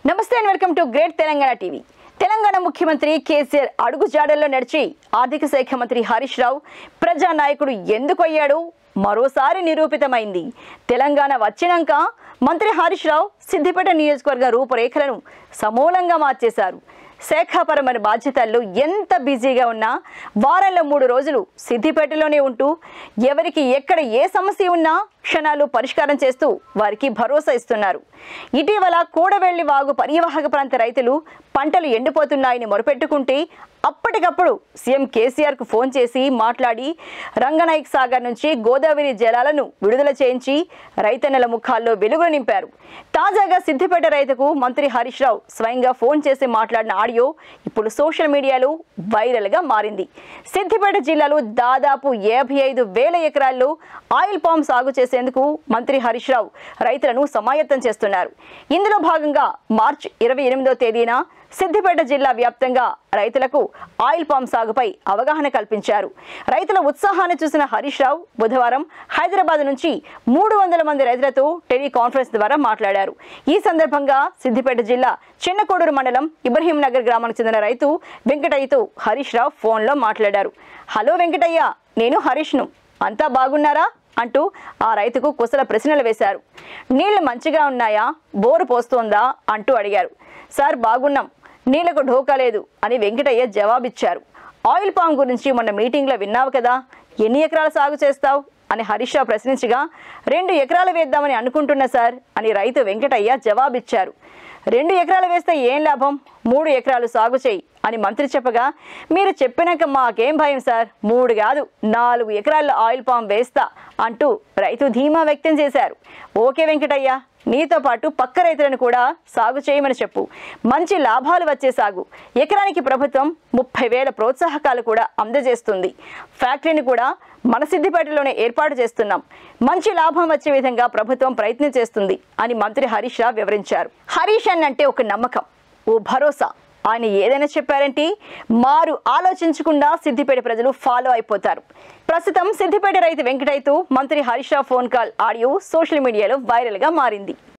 నమస్తే and welcome to great Telangana TV Telangana ముఖ్యమంత్రి కేసీఆర్ అడుగు జాడల్లో నడిచి ఆర్థిక శాఖ మంత్రి హరీష్ రావు ప్రజానాయకుడు ఎందుకు అయ్యాడు మరోసారి నిరూపితమైంది తెలంగాణ వచ్చినాక మంత్రి హరీష్ రావు సిద్దిపేట నియోజకవర్గ రూపురేఖలను సమూలంగా మార్చేశారు శాఖాపరమైన బాధ్యతల్లో ఎంత బిజీగా ఉన్నా వారంలో మూడు రోజులు సిద్దిపేటలోనే ఉంటూ ఎవరికి ఎక్కడ ఏ సమస్య ఉన్నా క్షణాలు పరిష్కారం చేస్తూ వారికి భరోసా ఇస్తున్నారు ఇటీవల కూడవెళ్లి వాగు పరివాహక ప్రాంత రైతులు పంటలు ఎండిపోతున్నాయని మొరపెట్టుకుంటే అప్పటికప్పుడు సీఎం కేసీఆర్కు ఫోన్ చేసి మాట్లాడి రంగనాయక్ సాగర్ నుంచి గోదావరి జలాలను విడుదల చేయించి రైతన్నల ముఖాల్లో వెలుగులు నింపారు తాజాగా సిద్దిపేట రైతుకు మంత్రి హరీష్ రావు స్వయంగా ఫోన్ చేసి మాట్లాడిన ఆడియో ఇప్పుడు సోషల్ మీడియాలో వైరల్గా మారింది సిద్దిపేట జిల్లాలో దాదాపు యాభై ఐదు వేల ఎకరాల్లో ఆయిల్ పామ్ సాగు చేసేందుకు మంత్రి హరీష్ రావు రైతులను సమాయత్తం చేస్తున్నారు ఇందులో భాగంగా మార్చ్ ఇరవై ఎనిమిదో తేదీన సిద్దిపేట జిల్లా వ్యాప్తంగా రైతులకు ఆయిల్ పామ్ సాగుపై అవగాహన కల్పించారు రైతుల ఉత్సాహాన్ని చూసిన హరీష్ రావు బుధవారం హైదరాబాద్ నుంచి మూడు వందల మంది రైతులతో టెలికాన్ఫరెన్స్ ద్వారా మాట్లాడారు ఈ సందర్భంగా సిద్దిపేట జిల్లా చిన్నకోడూరు మండలం ఇబ్రహీం నగర్ గ్రామానికి చెందిన రైతు వెంకటయ్యతో హరీష్ రావు ఫోన్లో మాట్లాడారు హలో వెంకటయ్య నేను హరీష్ను అంతా బాగున్నారా అంటూ ఆ రైతుకు కుశల ప్రశ్నలు వేశారు నీళ్లు మంచిగా ఉన్నాయా బోరు పోస్తోందా అంటూ అడిగారు సార్ బాగున్నాం నీళ్లకు ఢోకా లేదు అని వెంకటయ్య జవాబిచ్చారు ఆయిల్ పామ్ గురించి మొన్న మీటింగ్లో విన్నావు కదా ఎన్ని ఎకరాలు సాగు చేస్తావు అని హరీష్ రావు ప్రశ్నించగా రెండు ఎకరాలు వేద్దామని అనుకుంటున్నా సార్ అని రైతు వెంకటయ్య జవాబిచ్చారు రెండు ఎకరాలు వేస్తే ఏం లాభం మూడు ఎకరాలు సాగు చేయి అని మంత్రి చెప్పగా మీరు చెప్పినాక మాకేం భయం సార్ మూడు కాదు నాలుగు ఎకరాల ఆయిల్ పామ్ వేస్తా అంటూ రైతు ధీమా వ్యక్తం చేశారు ఓకే వెంకటయ్య నీతో పాటు పక్క రైతులను కూడా సాగు చేయమని చెప్పు మంచి లాభాలు వచ్చే సాగు ఎకరానికి ప్రభుత్వం ముప్పై వేల ప్రోత్సాహకాలు కూడా అందజేస్తుంది ఫ్యాక్టరీని కూడా మన సిద్దిపేటలోనే ఏర్పాటు చేస్తున్నాం మంచి లాభం వచ్చే విధంగా ప్రభుత్వం ప్రయత్నం చేస్తుంది అని మంత్రి హరీష్ రావు వివరించారు హరీష్ అన్నంటే ఒక నమ్మకం ఓ భరోసా ఆయన ఏదైనా చెప్పారంటే మారు ఆలోచించకుండా సిద్దిపేట ప్రజలు ఫాలో అయిపోతారు ప్రస్తుతం సిద్దిపేట రైతు వెంకటయ్యతో మంత్రి Harish Rao phone call audio social మీడియాలో వైరల్గా మారింది